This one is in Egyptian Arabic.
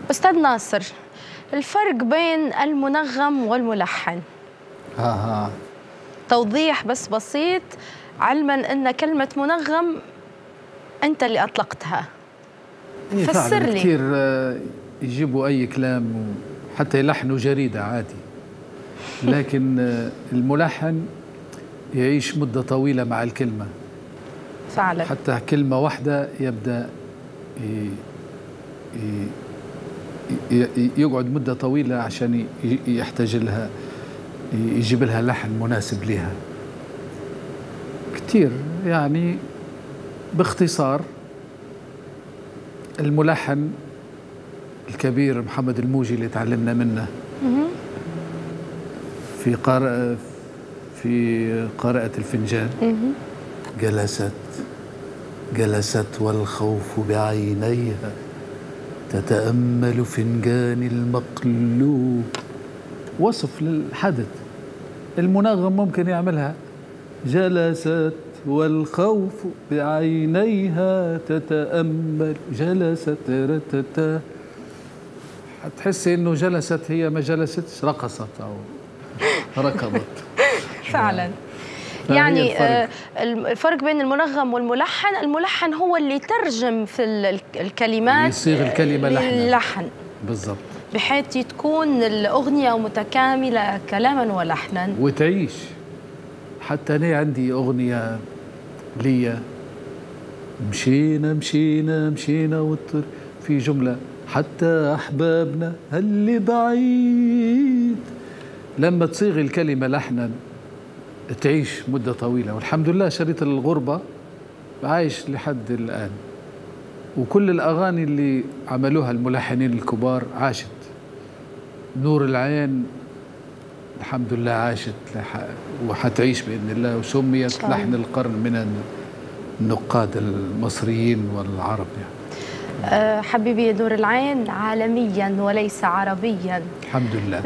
أستاذ ناصر الفرق بين المنغم والملحن ها ها توضيح بس بسيط علما أن كلمة منغم أنت اللي أطلقتها إيه فسر فعلاً لي. كثير آه، يجيبوا اي كلام حتى يلحنوا جريده عادي لكن آه، الملحن يعيش مده طويله مع الكلمه فعلا حتى كلمه واحده يبدا ي- ي- ي- يقعد مده طويله عشان ي- يحتاج لها يجيب لها لحن مناسب لها كثير يعني باختصار الملحن الكبير محمد الموجي اللي تعلمنا منه في قراءة في قراءة الفنجان جلست جلست والخوف بعينيها تتأمل فنجان المقلوب وصف للحدث المنغم ممكن يعملها جلست والخوف بعينيها تتأمل جلست رتتا هتحسي انه جلست هي ما جلستش رقصت او ركضت فعلا فهي يعني الفرق. آه، الفرق بين المنغم والملحن الملحن هو اللي يترجم في ال- الكلمات يصيغ الكلمة لحنا. للحن بالضبط بحيث تكون الأغنية متكاملة كلاما ولحنا وتعيش حتى أنا عندي أغنية ليا مشينا مشينا مشينا والطر في جملة حتى أحبابنا هاللي بعيد لما تصيغ الكلمة لحنا تعيش مدة طويلة والحمد لله شريط الغربة عايش لحد الآن وكل الأغاني اللي عملوها الملحنين الكبار عاشت نور العين الحمد لله عاشت لح... وحتعيش بإذن الله وسميت شاء الله. لحن القرن من النقاد المصريين والعرب يعني آه، حبيبي نور العين عالميا وليس عربيا الحمد لله